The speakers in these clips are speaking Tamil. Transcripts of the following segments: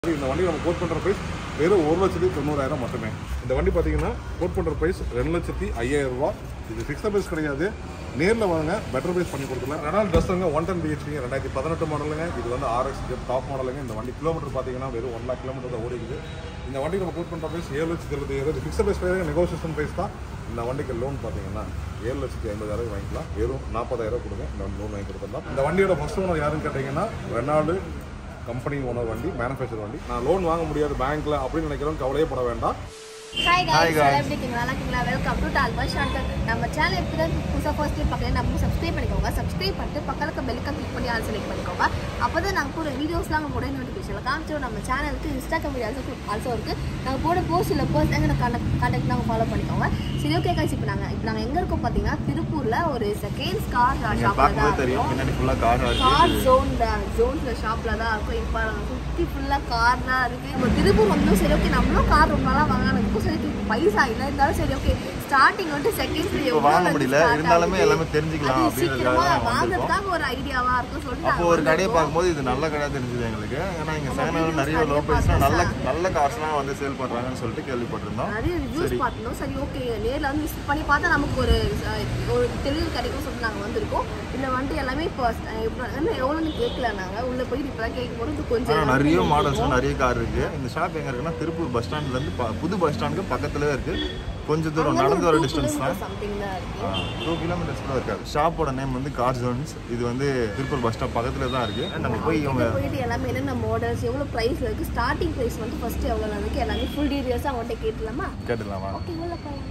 இந்த வண்டி நம்ம கோட் பண்ணுற ப்ரைஸ் வெறும் ஒரு லட்சத்தி தொண்ணூறாயிரம் மட்டுமே இந்த வண்டி பார்த்தீங்கன்னா கோட் பண்ணுற ப்ரைஸ் ரெண்டு லட்சத்தி ஐயாயிரம் ரூபா இது ஃபிக்ஸட் ப்ரைஸ் கிடையாது நேரில் வாங்க பெட்டர் ப்ரைஸ் பண்ணி கொடுத்துலாம் ரெனால் ட்ரெஸ்ஸுங்க ஒன் டென் பிஹெச்பி ரெண்டாயிரத்தி பதினெட்டு மாடலுங்க இது வந்து ஆர்எக்ஸ் டாப் மாடலுங்க இந்த வண்டி கிலோமீட்டர் பார்த்தீங்கன்னா வெறும் ஒன் லேக் கிலோமீட்டர் தான் ஓடிக்குது இந்த வண்டி நம்ம கோட் பண்ணுற ப்ரைஸ் ஏழு லட்சத்தி இருபத்தி ஏழு ஃபிக்ஸட் ப்ரைஸ் கிடையாது நெகோசியேஷன் ப்ரைஸ் தான் இந்த வண்டிக்கு லோன் பார்த்தீங்கன்னா ஏழு லட்சத்தி ஐம்பதாயிரம் வாங்கிக்கலாம் வெறும் நாற்பதாயிரம் கொடுங்க இந்த லோன் வாங்கி கொடுத்துடலாம் இந்த வண்டியோட ஃபர்ஸ்ட் ஓனர் யாருன்னு கேட்டிங்கன்னா ரெனால்டு கம்பெனி ஓனர் வண்டி மேனுஃபேக்சர் வண்டி நான் லோன் வாங்க முடியாது பேங்க்ல அப்படின்னு நினைக்கிறோம் கவலையே பட வேண்டாம் ஹாய் guys எல்லாம் எப்படி இருக்கீங்க நல்லா இருக்கீங்களா வெல்கம் டு டால்பா ஷாண்டர் நம்ம சேனல் எப்படி தான் புதுசாக ஃபர்ஸ்ட் டைம் பார்க்கல நம்ம சப்ஸ்கிரைப் பண்ணிக்கோங்க சப்ஸ்கிரைப் பண்ணிட்டு பக்கத்துக்கு பெல்லுக்கா கிளிக் பண்ணி ஆல் செலக்ட் பண்ணிக்கோங்க அப்போ தான் நாங்கள் போகிற வீடியோஸ்லாம் உங்க உடனே நோட்டிஃபிகேஷன் காமிச்சிடும் நம்ம சேனலுக்கு இன்ஸ்டாகிராம் வீடியோஸ் ஆல்சோ இருக்குது நாங்கள் போட போஸ்ட் இல்லை போஸ்ட் எங்கே கான்டாக்ட் கான்டாக்ட் நாங்கள் ஃபாலோ பண்ணிக்கோங்க சரி ஓகே காய்ச்சி இப்போ நாங்கள் இப்போ நாங்கள் எங்கே இருக்கோம் பார்த்தீங்கன்னா திருப்பூரில் ஒரு செகண்ட்ஸ் கார் நீங்க ஷாப்பில் பார்க்கும்போது தான் தெரியும் இருக்கோம் பின்னாடி ஃபுல்லா கார் கார் இருக்கு ஜோன் ஜோன்ல ஷாப்ல தான் இருக்கும் இப்போ சுற்றி ஃபுல்லாக கார் தான் இருக்கு நம்ம திருப்பூர் வந்தோம் சரி ஓகே நம்மளும் கார் ரொம்ப நாளாக வாங்கணும் சரி பைசா இல்லை இருந்தாலும் சரி ஓகே ஸ்டார்டிங் வந்துட்டு செகண்ட் இப்போ வாங்க முடியல இருந்தாலுமே எல்லாமே தெரிஞ்சுக்கலாம் அப்படின்றதுக்காக சீக்கிரமா தான் வந்திருக்கோம் வாங்குறதுக்காக ஒரு ஐடியாவா இருக்கும் சொல்லிட்டு அப்போ ஒரு கடையை பார்க்கும்போது இது நல்ல கடை தெரிஞ்சது எங்களுக்கு ஏன்னா இங்க சேனல் நிறைய லோ ப்ரைஸ்ல நல்ல நல்ல கார்ஸ்லாம் வந்து சேல் பண்றாங்கன்னு சொல்லிட்டு கேள்விப்பட்டிருந்தோம் நிறைய ரிவ்யூஸ் பார்த்தோம் சரி ஓகே நேர்ல வந்து விசிட் பண்ணி பார்த்தா நமக்கு ஒரு அஹ், ஒரு தெளிவு கிடைக்கும் சொல்லிட்டு நாங்கள் வந்திருக்கோம் இந்த வண்டி எல்லாமே இப்போ அஹ், இப்போ என்ன எவ்வளோன்னு கேட்கல நாங்கள் உள்ள போய் இப்போ கேட்கும் போது இது கொஞ்சம் ஆனா நிறைய மாடல்ஸ் நிறைய கார் இருக்கு இந்த ஷாப் எங்க இருக்குன்னா திருப்பூர் பஸ் ஸ்டாண்ட்ல இருந்து ப- புது பஸ் ஸ்டாண்டுக்கு பக்கத்துலயே இருக்கு கொஞ்சம் தூரம் நடந்து வர டிஸ்டன்ஸ் தான் சம்திங் தான் இருக்கு டூ கிலோமீட்டர்ஸ் கூட இருக்காது ஷாப்போட நேம் வந்து கார் ஜோன்ஸ் இது வந்து திருப்பூர் பஸ் ஸ்டாப் பக்கத்துல தான் இருக்கு நம்ம போய் இவங்க இங்க போயிட்டு எல்லாமே என்னென்ன மாடல்ஸ் எவ்வளோ ப்ரைஸ் இருக்கு ஸ்டார்டிங் ப்ரைஸ் வந்து ஃபர்ஸ்ட் எவ்வளோ இருக்கு எல்லாமே ஃபுல் டீடைல்ஸ் அவங்கள்ட்ட கேட்டலாமா கேட்டுடலாம் வாங்க ஓகே உள்ள போகலாம்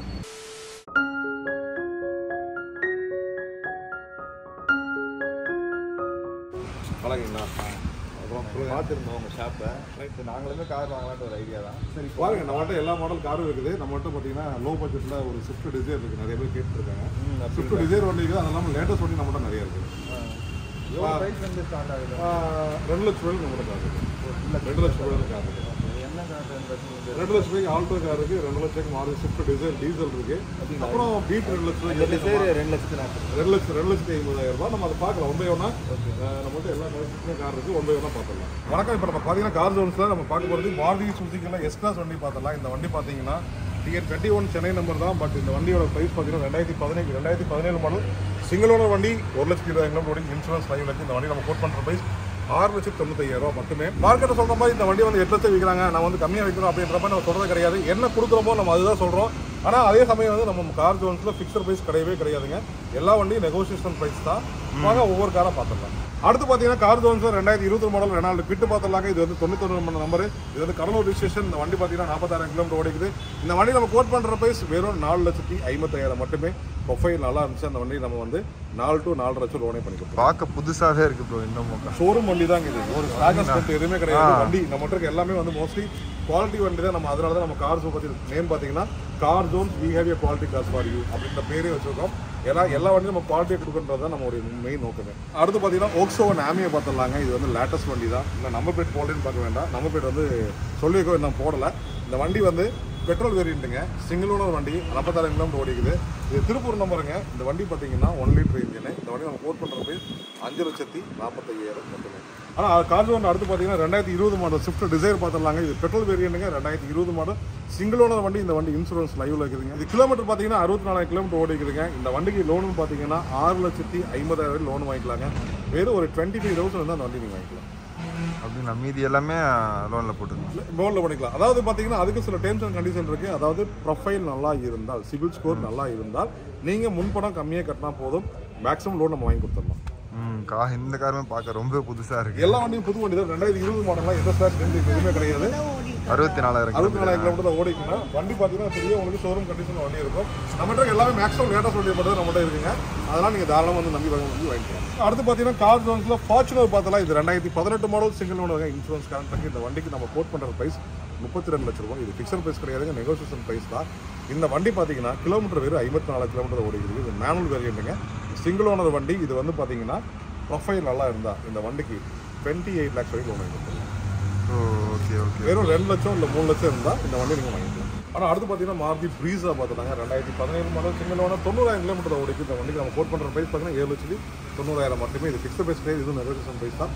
வணக்கங்கண்ணா அப்புறம் சொல்லுங்க. பார்த்துருந்தோம் உங்க ஷாப்பை ரைட் நாங்களுமே கார் வாங்கலாம்னு ஒரு ஐடியா தான் சரி பாருங்க நம்மகிட்ட எல்லா மாடல் காரும் இருக்குது நம்மகிட்ட பார்த்தீங்கன்னா லோ பட்ஜெட்ல ஒரு ஸ்விஃப்ட் டிசைர் இருக்கு நிறைய பேர் கேட்டுருக்காங்க ஸ்விஃப்ட் டிசைர் வண்டி இருக்குது அது இல்லாமல் லேட்டஸ்ட் வண்டி நம்மகிட்ட நிறைய இருக்குது எவ்வளோ ப்ரைஸ் வந்து ஸ்டார்ட் ஆகுது ஆஹ் ரெண்டு லட்சம் ரூபாய்க்கு நம்மகிட்ட கார் இருக்குது ரெண்டு லட்சம் ரூபாய்க்கு கார் இருக்குது என்ன கார் ரெண்டு லட்சம் ரூபாய்க்கு ஆல்டோ கார் இருக்கு ரெண்டு லட்சம் மாறு ஸ்விஃப்ட் டீசல் டீசல் இருக்கு அப்புறம் பீட் ரெண்டு லட்சம் ரூபாய்க்கு டிசைர் ரெண்டு லட்சத்து நாற்பது ரெண்டு லட்சம் ரெண்டு லட்சத்தி ஐம்பதாயிரம் ரூபாய் நம்ம அதை பார்க்கலாம் ஒன் பை ஒன்னா நம்மகிட்ட எல்லா கலெக்ஷனும் கார் இருக்கு ஒன் பை ஒன்னா பார்த்துடலாம் வணக்கம் இப்போ நம்ம பார்த்தீங்கன்னா கார் ஜோன்ஸ்ல நம்ம பார்க்க போகிறது மாருதி சுசுக்கியில் எஸ் கிளாஸ் வண்டி பார்த்துடலாம் இந்த வண்டி பார்த்தீங்கன்னா TN twenty one Chennai number தான் பட் இந்த வண்டியோட ப்ரைஸ் பார்த்தீங்கன்னா ரெண்டாயிரத்தி பதினேழு ரெண்டாயிரத்தி பதினேழு மாடல் சிங்கிள் ஓனர் வண்டி ஒரு லட்சத்தி இருபதாயிரம் கிலோமீட்டர் இன்சூரன்ஸ் லைவ் இருக்கு இந்த வண்டி நம்ம கோட் பண்ணுற ப்ரைஸ் ஆறு லட்சத்தி தொண்ணூத்தையாயிரம் ரூபாய் மட்டுமே மார்க்கெட்டை சொல்ற மாதிரி இந்த வண்டி வந்து எட்டு லட்சம் விற்கிறாங்க நான் வந்து கம்மியாக விற்கிறோம் அப்படின்ற மாதிரி நம்ம சொல்றது கிடையாது என்ன கொடுக்குறோமோ நம்ம அதுதான் சொல்றோம் ஆனால் அதே சமயம் வந்து நம்ம கார் ஜோன்ஸில் ஃபிக்ஸட் ப்ரைஸ் கிடையவே கிடையாதுங்க எல்லா வண்டியும் நெகோசியேஷன் ப்ரைஸ் தான் வாங்க ஒவ்வொரு காராக பார்த்துடலாம் அடுத்து பார்த்தீங்கன்னா கார் ஜோன்ஸில் ரெண்டாயிரத்தி இருபத்தி மாடல் ரெனால்டு கிட்டு பார்த்துலாங்க இது வந்து தொண்ணூத்தொன்று மணி நம்பர் இது வந்து கடலூர் ரிஜிஸ்ட்ரேஷன் இந்த வண்டி பார்த்தீங்கன்னா நாற்பத்தாயிரம் கிலோமீட்டர் ஓடிக்குது இந்த வண்டி நம்ம கோட் பண்ணுற ப்ரைஸ் வெறும் நாலு லட்சத்தி ஐம்பத்தாயிரம் மட்டுமே ப்ரொஃபைல் நல்லா இருந்துச்சு அந்த வண்டி நம்ம வந்து நாலு டு நாலரை லட்சம் லோனே பண்ணி கொடுத்தோம் பார்க்க புதுசாவே இருக்கு ப்ரோ இன்னமும் ஷோரூம் வண்டி தாங்க இது ஒரு ஸ்டாகஸ் கட்டு எதுவுமே கிடையாது வண்டி நம்ம இருக்க எல்லாமே வந்து மோஸ்ட்லி குவாலிட்டி வண்டி தான் நம்ம அதனால தான் நம்ம கார் பத்தி நேம் பார்த்தீங்கன்னா car zones we have a quality cars for you அப்படின்ற பேரே வச்சிருக்கோம் ஏன்னா எல்லா வண்டியும் நம்ம குவாலிட்டியை கொடுக்குன்றது தான் நம்மளுடைய மெயின் நோக்கமே அடுத்து பார்த்தீங்கன்னா ஓக்ஸோ நாமியை பார்த்துடலாங்க இது வந்து லேட்டஸ்ட் வண்டி தான் இல்லை நம்பர் பிளேட் போடலன்னு பார்க்க வேண்டாம் நம்பர் பிளேட் வந்து சொல்லியிருக்கோம் இன்னும் போடலை இந்த வண்டி வந்து பெட்ரோல் வேரியண்ட்டுங்க சிங்கிள் ஓனர் வண்டி நாற்பத்தாயிரம் கிலோமீட்டர் ஓடிக்குது இது திருப்பூர் நம்பருங்க இந்த வண்டி பார்த்தீங்கன்னா ஒன் லிட்டர் இன்ஜின் இந்த வண்டி நம்ம கோட் பண்ணுற போய் அஞ்சு லட்சத்தி நாற்பத்தையாயிரம் மட்டுமே ஆனால் கார் ஒன்று அடுத்து பார்த்தீங்கன்னா ரெண்டாயிரத்தி இருபது மாடல் ஸ்விஃப்ட் டிசைர் பார்த்துடலாங்க இது பெட்ரோல் வேரியண்ட்டுங்க ரெண்டாயிரத்தி இருபது மாடல் சிங்கிள் ஓனர் வண்டி இந்த வண்டி இன்சூரன்ஸ் லைவ்ல இருக்குதுங்க இது கிலோமீட்டர் பார்த்தீங்கன்னா அறுபத்தி நாலாயிரம் கிலோமீட்டர் ஓடிக்குதுங்க இந்த வண்டிக்கு லோனு பார்த்தீங்கன்னா ஆறு லட்சத்தி ஐம்பதாயிரம் லோன் வாங்கிக்கலாங்க வெறும் ஒரு டுவெண்ட்டி ஃபைவ் தௌசண்ட் வந்து அந்த வண்டி நீங்கள் வாங்கிக்கலாம் அப்படின்னா மீதி எல்லாமே லோன்ல போட்டுருந்தோம் லோனில் பண்ணிக்கலாம் அதாவது பார்த்தீங்கன்னா அதுக்கு சில டேர்ம்ஸ் அண்ட் கண்டிஷன் இருக்குது அதாவது ப்ரொஃபைல் நல்லா இருந்தால் சிபில் ஸ்கோர் நல்லா இருந்தால் நீங்கள் முன்பணம் கம்மியாக கட்டினா போதும் மேக்ஸிமம் லோன் நம்ம வாங்கி கொடுத்துடலாம் ம் கா இந்த காருமே பார்க்க ரொம்ப புதுசா இருக்கு எல்லா வண்டியும் புது வண்டி தான் ரெண்டாயிரத்தி இருபது மாடலாம் எந்த ஸ்டார்ட் எதுவுமே கிடையாது அறுபத்தி நாலாயிரம் அறுபத்தி நாலாயிரம் கிலோமீட்டர் தான் ஓடிக்குன்னா வண்டி பார்த்தீங்கன்னா பெரிய உங்களுக்கு ஷோரூம் கண்டிஷன் வண்டி இருக்கும் நம்மகிட்ட எல்லாமே மேக்ஸிமம் லேட்டஸ்ட் வண்டி மட்டும் தான் நம்மகிட்ட இருக்குங்க அதெல்லாம் நீங்கள் தாராளமாக வந்து நம்பி வாங்க வந்து வாங்கிக்கலாம் அடுத்து பார்த்தீங்கன்னா கார் ஜோன்ஸில் ஃபார்ச்சுனர் பார்த்தலாம் இது ரெண்டாயிரத்தி பதினெட்டு model single owner insurance current இந்த வண்டிக்கு நம்ம கோட் பண்ணுற ப்ரைஸ் முப்பத்தி ரெண்டு லட்ச ரூபாய் இது ஃபிக்ஸட் ப்ரைஸ் கிடையாதுங்க நெகோசியேஷன் ப்ரைஸ் தான் இந்த வண்டி பார்த்தீங்கன்னா கிலோமீட்டர் வெறும் ஐம்பத்தி நாலு கிலோமீட்டர் ஓடிக்குது இது மேனுவல் வேரியண்ட்டுங்க சிங்கிள் ஓனர் வண்டி இது வந்து பார்த்தீங்கன்னா ப்ரொஃபைல் நல்லா இருந்தால் இந்த வண்டிக்கு டுவெண்ட்டி எயிட் லேக்ஸ் வரைக்கும் லோன் வாங்கி ஓ ஓகே ஓகே வெறும் ரெண்டு லட்சம் இல்லை மூணு லட்சம் இருந்தால் இந்த வண்டி நீங்கள் வாங்கிக்கலாம் ஆனால் அடுத்து பார்த்தீங்கன்னா மாருதி ப்ரீஸா பார்த்துட்டாங்க ரெண்டாயிரத்தி பதினேழு மாடல் சிங்கிள் ஓனர் தொண்ணூறாயிரம் கிலோமீட்டர் ஓடிக்கு இந்த வண்டிக்கு நம்ம கோட் பண்ணுற ப்ரைஸ் பார்த்தீங்கன்னா ஏழு லட்சத்தி தொண்ணூறாயிரம் மட்டுமே இது ஃபிக்ஸ்ட் ப்ரைஸ் கிடையாது இது நெகோசியேஷன் ப்ரைஸ் தான்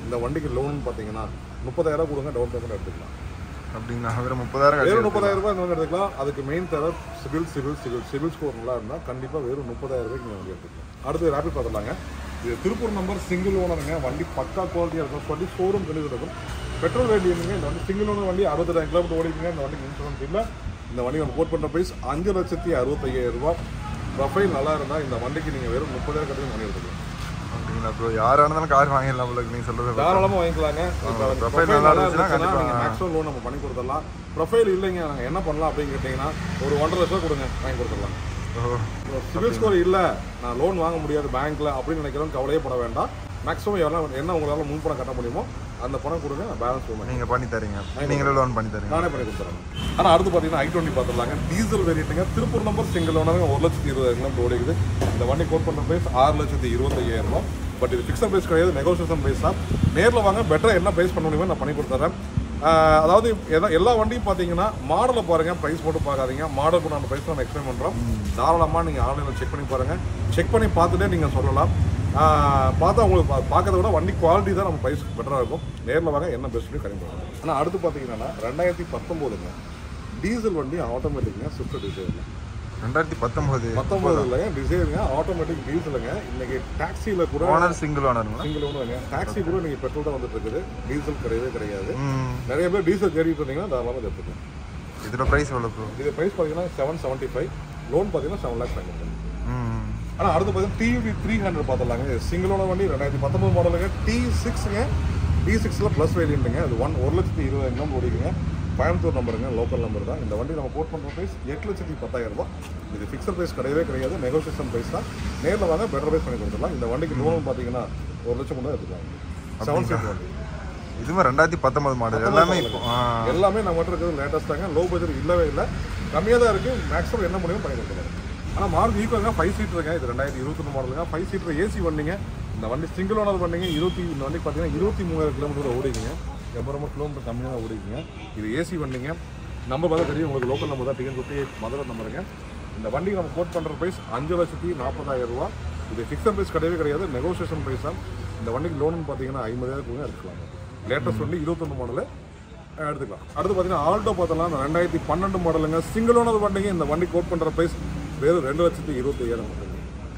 இந்த வண்டிக்கு லோன் பார்த்தீங்கன்னா முப்பதாயிரம் கொடுங்க டவுன் பேமெண்ட் எடுத்துக்கலாம் அப்படிங்களா வெறும் முப்பதாயிரம் வெறும் கழிச்சு முப்பதாயிரம் ரூபாய் இந்த வண்டி எடுத்துக்கலாம் அதுக்கு மெயின் தேவை CIBIL CIBIL CIBIL CIBIL score நல்லா இருந்தால் கண்டிப்பாக வெறும் முப்பதாயிரம் ரூபாய்க்கு இந்த வண்டி எடுத்துக்கலாம் அடுத்து ரேபிட் பார்த்துலாங்க இது திருப்பூர் நம்பர் சிங்கிள் ஓனருங்க வண்டி பக்கா குவாலிட்டியாக இருக்கும் வண்டி ஷோரூம் டெலிவரி இருக்கும் பெட்ரோல் வேண்டி இருந்தீங்க இந்த வண்டி சிங்கிள் ஓனர் வண்டி அறுபத்தாயிரம் கிலோமீட்டர் ஓடிக்குங்க இந்த வண்டிக்கு இன்சூரன்ஸ் இல்லை இந்த வண்டி நம்ம கோட் பண்ணுற ப்ரைஸ் அஞ்சு லட்சத்தி அறுபத்தையாயிரம் ரூபாய் ப்ரொஃபைல் நல்லா இருந்தால் இந்த வண்டிக்கு நீங்கள் வெறும் முப்பதாயிரம் கட்டி வண்டி எடுத்துக்கலாம் அப்படிங்களா ப்ரோ யாராக இருந்தாலும் கார் வாங்கிடலாம் போல நீங்க சொல்றது பார்த்தா. தாராளமாக வாங்கிக்கலாங்க ஆ, profile நல்லா இருந்துச்சுன்னா கண்டிப்பா. மேக்ஸிமம் லோன் நம்ம பண்ணி கொடுத்துடலாம் ப்ரொஃபைல் இல்லைங்க நாங்கள் என்ன பண்ணலாம் அப்படின்னு கேட்டிங்கன்னா ஒரு ஒன்றரை லட்சம் கொடுங்க வாங்கி கொடுத்துடலாம் ஓ சிவில் ஸ்கோர் இல்லை நான் லோன் வாங்க முடியாது பேங்க்ல அப்படின்னு நினைக்கிறவங்க கவலையே பட வேண்டாம் மேக்ஸிமம் எவ்வளோ என்ன உங்களால் முன் பணம் கட்ட முடியுமோ அந்த பணம் கொடுங்க நான் பேலன்ஸ் பண்ணுவேன் நீங்க பண்ணி தரீங்க நீங்களே லோன் பண்ணி தரீங்க நானே பண்ணி கொடுத்துறேன் ஆனால் அடுத்து பார்த்தீங்கன்னா ஐ டுவெண்ட்டி பார்த்துடலாங்க டீசல் வேரியண்ட்டுங்க திருப்பூர் நம்பர் சிங்கிள் ஓனருங்க ஒரு லட்சத்தி இருபதாயிரம் கிலோமீட்டர் ஓடிக்குது இந்த வண்டி கோட் பண்ணுற ப்ரைஸ் ஆறு லட்சத்தி இருபத்தையாயிரம் ரூபாய் பட் இது ஃபிக்ஸட் ப்ரைஸ் கிடையாது நெகோசியேஷன் ப்ரைஸ் தான் நேரில் வாங்க பெட்டராக என்ன ப்ரைஸ் பண்ண முடியுமோ நான் பண்ணி கொடுத்துறேன் ஆஹ் அதாவது எதா- எல்லா வண்டியும் பார்த்தீங்கன்னா மாடலை பாருங்க ப்ரைஸ் போட்டு பார்க்காதீங்க மாடல் கூட அந்த ப்ரைஸ் நம்ம எக்ஸ்பிளைன் பண்ணுறோம் தாராளமாக நீங்கள் ஆன்லைனில் செக் பண்ணி பாருங்க செக் பண்ணி பார்த்துட்டே நீங்கள் சொல்லலாம் ஆஹ் பார்த்தா உங்களுக்கு பா- பார்க்கறத விட வண்டி குவாலிட்டி தான் நம்ம ப்ரைஸ் பெட்டராக இருக்கும் நேரில் வாங்க என்ன பெஸ்ட் கண்டிப்பாக ஆனால் அடுத்து பார்த்தீங்கன்னா ரெண்டாயிரத்தி பத்தொம்போதுங்க டீசல் வண்டி ஆட்டோமேட்டிக்ங்க ஸ்விஃப்ட் டீசல் ரெண்டாயிரத்தி பத்தொன்பது பத்தொம்போது இல்லைங்க டிசைருங்க ஆட்டோமேட்டிக் டீசலுங்க இன்னைக்கு டாக்ஸியில் கூட ஓனர் சிங்கிள் ஓனருங்களா சிங்கிள் ஒன்றுங்க டாக்ஸி கூட நீங்கள் பெட்ரோல் தான் வந்துட்டு இருக்குது டீசல் கிடையவே கிடையாது ம் நிறைய பேர் டீசல் தேடிட்டு இருந்தீங்கன்னா தாராளமாக எடுத்துக்கலாம் இதோட ப்ரைஸ் எவ்வளோ ப்ரோ இது ப்ரைஸ் பார்த்தீங்கன்னா செவன் செவன்ட்டி ஃபைவ் லோன் பார்த்தீங்கன்னா செவன் லேக்ஸ் வாங்கிருக்கேன் ம் ஆனால் அடுத்து பார்த்தீங்கன்னா டிவி த்ரீ ஹண்ட்ரட் பார்த்துலாங்க சிங்கிள் ஓனர் வண்டி ரெண்டாயிரத்தி பத்தொம்பது மாடலுங்க டி சிக்ஸுங்க டி சிக்ஸில் ப்ளஸ் வேரியண்ட்டுங்க அது ஒன் ஒரு லட்சத்தி இருபதாயிரம் கிலோமீட்டர் ஓடிக்குங்க கோயம்புத்தூர் நம்பருங்க லோக்கல் நம்பர் தான் இந்த வண்டி நம்ம போட் பண்ணுற ப்ரைஸ் எட்டு லட்சத்தி பத்தாயிரம் ரூபாய் இது ஃபிக்ஸட் ப்ரைஸ் கிடையவே கிடையாது நெகோசியேஷன் ப்ரைஸ் தான் நேரில் வாங்க பெட்டர் ப்ரைஸ் பண்ணி கொடுத்துடலாம் இந்த வண்டிக்கு லோன் பார்த்தீங்கன்னா ஒரு லட்சம் கூட எடுத்துக்கலாம் செவன் சீட் வண்டி இதுவும் ரெண்டாயிரத்தி பத்தொன்பது மாடல் எல்லாமே இப்போ ஆ எல்லாமே நம்மகிட்ட இருக்கிறது லேட்டஸ்ட்டாங்க லோ பட்ஜெட் இல்லவே இல்லை கம்மியாக தான் இருக்குது மேக்ஸிமம் என்ன முடியும் பண்ணி கொடுத்துருக்காங்க ஆனால் மாருதி ஈக்குவலுங்க ஃபைவ் சீட்டருங்க இது ரெண்டாயிரத்தி இருபத்தொன்று மாடலுங்க ஃபைவ் சீட்டர் ஏசி வண்டிங்க இந்த வண்டி சிங்கிள் ஓனர் வண்டிங்க இருபத்தி இந்த வண்டி பார்த்தீங்கன்னா இருபத்தி மூவாயிரம் கிலோமீட்டர் ஓடிக்குங்க ரொம்ப ரொம்ப கிலோமீட்டர் கம்மியாக தான் ஓடிக்குங்க இது ஏசி வண்டிங்க நம்பர் பார்த்தா தெரியும் உங்களுக்கு லோக்கல் நம்பர் தான் டிஎன் ஃபிஃப்டி மதுரை நம்பருங்க இந்த வண்டிக்கு நம்ம கோட் பண்ணுற ப்ரைஸ் அஞ்சு லட்சத்தி நாற்பதாயிரம் ரூபா இது ஃபிக்ஸட் ப்ரைஸ் கிடையவே கிடையாது நெகோசியேஷன் ப்ரைஸ் தான் இந்த வண்டிக்கு லோன் பார்த்தீங்கன்னா ஐம்பதாயிரம் கூட எடுத்துக்கலாம் லேட்டஸ்ட் வண்டி இருபத்தொன்று மாடலு எடுத்துக்கலாம் அடுத்து பார்த்தீங்கன்னா ஆல்டோ பார்த்தலாம் இந்த ரெண்டாயிரத்தி பன்னெண்டு மாடலுங்க சிங்கிள் ஓனர் வண்டிங்க இந்த வண்டி கோட் பண்ணுற ப்ரைஸ் வெறும் ரெண்டு லட்சத்தி இருபத்தி ஐயாயிரம் மட்டும்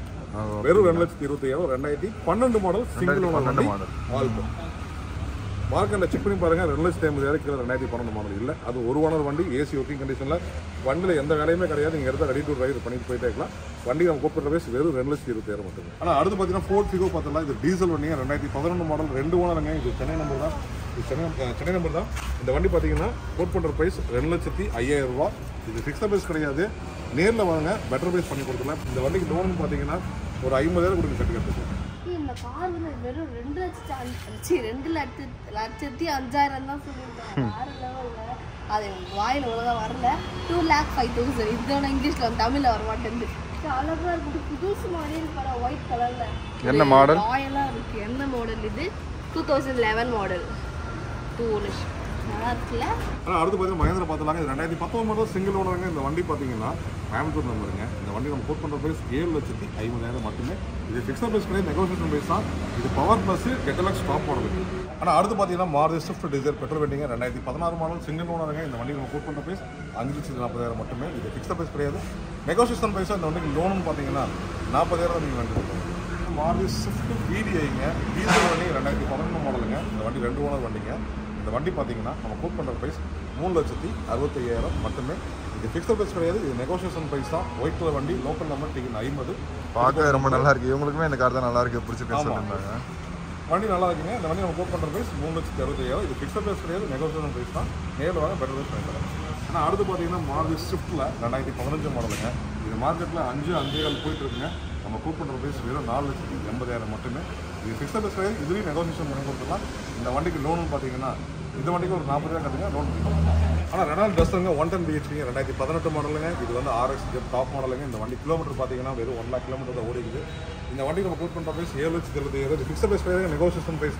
ஓ, வெறும் ரெண்டு லட்சத்தி இருபத்தி ஐயாயிரம் ரெண்டாயிரத்தி பன்னெண்டு மாடல் சிங்கிள் ஓனர் பன்னெண்டு வண்டி மாடல். ஆல்டோ மார்க்கெட்டில் செக் பண்ணி பாருங்க ரெண்டு லட்சத்தி ஐம்பதாயிரம் கீழே ரெண்டாயிரத்தி பன்னெண்டு மாடல் இல்லை அது ஒரு ஓனர் வண்டி ஏசி ஒர்க்கிங் கண்டிஷனில் வண்டியில் எந்த வேலையுமே கிடையாது நீங்கள் எடுத்தால் ரெடி டு ரைடு பண்ணிட்டு போயிட்டே இருக்கலாம் வண்டி நம்ம கூப்பிட்ற பேஸ் வெறும் ரெண்டு லட்சத்தி இருபத்தாயிரம் மட்டும் ஆனால் அடுத்து பார்த்தீங்கன்னா ஃபோர்ட் ஃபிகோ பார்த்தலாம் இது டீசல் வண்டிங்க ரெண்டாயிரத்தி பதினொன்று மாடல் ரெண்டு ஓனருங்க இது சென்னை நம்பர் தான் இது சென்னை அஹ் சென்னை நம்பர் தான் இந்த வண்டி பார்த்தீங்கன்னா கோட் பண்ணுற ப்ரைஸ் ரெண்டு லட்சத்தி ஐயாயிரம் ரூபா இது ஃபிக்ஸட் ப்ரைஸ் கிடையாது நேரில் வாங்க பெட்டர் ப்ரைஸ் பண்ணி கொடுத்துலாம் இந்த வண்டிக்கு லோன் பார்த்தீங்கன்னா ஒரு ஐம்பதாயிரம் கொடுங்க சர்டிஃபிகேட் இந்த கார் வந்து வெறும் ரெண்டு லட்சத்தி அஞ்சு சி, ரெண்டு லட்சத்தி லட்சத்தி அஞ்சாயிரம் தான் சொல்லியிருக்காங்க வேற லெவலில் அது எனக்கு வாயில் ஒழுங்கா வரல டூ லேக் ஃபைவ் தௌசண்ட் இதோட இங்கிலீஷில் வந்து தமிழில் வர மாட்டேங்குது இது அழகா இருக்குது புதுசு மாதிரியே இருக்கு ஒயிட் கலர்ல என்ன model? ராயலாக இருக்கு என்ன மாடல் இது two thousand eleven model too நல்லா இருக்குல்ல ஆனால் அடுத்து பார்த்தீங்கன்னா மகேந்திர பார்த்துலாங்க இது ரெண்டாயிரத்தி பத்தொம்பது மாடல் சிங்கிள் ஓனருங்க இந்த வண்டி பார்த்தீங்கன்னா கோயம்புத்தூர் நம்பருங்க இந்த வண்டி நம்ம கோட் பண்ணுற ப்ரைஸ் ஏழு லட்சத்தி ஐம்பதாயிரம் மட்டுமே இது ஃபிக்ஸட் ப்ரைஸ் கிடையாது நெகோசியேஷன் ப்ரைஸ் தான் இது பவர் ப்ளஸ் கெட்டலக்ஸ் டாப் மாடல் ஆனால் அடுத்து பார்த்தீங்கன்னா மாருதி ஸ்விஃப்ட் டிசைர் பெட்ரோல் வெண்டிங்க ரெண்டாயிரத்தி பதினாறு மாடல் சிங்கிள் ஓனருங்க இந்த வண்டி நம்ம கோட் பண்ணுற ப்ரைஸ் அஞ்சு லட்சத்தி நாற்பதாயிரம் மட்டுமே இது ஃபிக்ஸட் ப்ரைஸ் கிடையாது நெகோசியேஷன் ப்ரைஸாக இந்த வண்டிக்கு லோனுன்னு பார்த்தீங்கன்னா நாற்பதாயிரம் நீங்கள் வாங்கிட்டு மாருதி ஸ்விஃப்ட் விடிஐங்க டீசல் வண்டி ரெண்டாயிரத்தி பதினொன்று மாடலுங்க இந்த வண்டி ரெண்டு ஓனர் வண்டிங்க இந்த வண்டி பார்த்தீங்கன்னா நம்ம கோட் பண்ணுற ப்ரைஸ் மூணு லட்சத்தி அறுபத்தையாயிரம் மட்டுமே இது ஃபிக்ஸட் ப்ரைஸ் கிடையாது இது நெகோசியேஷன் ப்ரைஸ் தான் ஒயிட் கலர் வண்டி லோக்கல் நம்பர் டிக்கெட் ஐம்பது பார்க்க ரொம்ப நல்லா இருக்கு இவங்களுக்குமே இந்த கார் தான் நல்லா இருக்கு பிடிச்சிருக்கு ஆமா. சொல்லியிருந்தாங்க வண்டி நல்லா இருக்குங்க இந்த வண்டி நம்ம கோட் பண்ணுற ப்ரைஸ் மூணு லட்சத்தி அறுபத்தையாயிரம் இது ஃபிக்ஸட் ப்ரைஸ் கிடையாது நெகோசியேஷன் ப்ரைஸ் தான் நேரில் வாங்க பெட்டர் ப்ரைஸ் பண்ணிக்கலாம் ஆனால் அடுத்து பார்த்தீங்கன்னா மாருதி ஸ்விஃப்ட்டில் ரெண்டாயிரத்தி பதினஞ்சு மாடலுங்க இது மார்க்கெட்டில் அஞ்சு அஞ்சே கால் போயிட்டு இருக்குங்க நம்ம கோட் பண்ணுற ப்ரைஸ் வெறும் நாலு லட்சத்தி எண்பதாயிரம் மட்டுமே இது ஃபிக்ஸட் ப்ரைஸ் கிடையாது இதுலேயும் நெகோசியேஷன் பண்ணி கொடுத்துக்கலாம் இந்த வண்டிக்கு லோனு பார்த்தீங்கன்னா இந்த வண்டிக்கு ஒரு நாற்பதாயிரம் கட்டுங்க லோன் ஆனால் ரெண்டாவது பஸ்ஸுங்க ஒன் டென் பிஹெச்பிங்க ரெண்டாயிரத்தி பதினெட்டு மாடலுங்க இது வந்து ஆர்எக்ஸ் ஜெட் டாப் மாடலுங்க இந்த வண்டி கிலோமீட்டர் பார்த்தீங்கன்னா வெறும் ஒன் லேக் கிலோமீட்டர் தான் ஓடிக்குது இந்த வண்டி நம்ம கோட் பண்ணுற ப்ரைஸ் ஏழு லட்சத்தி எழுபத்தி ஏழு ஃபிக்ஸட் ப்ரைஸ் கிடையாது நெகோசியேஷன் ப்ரைஸ் தான்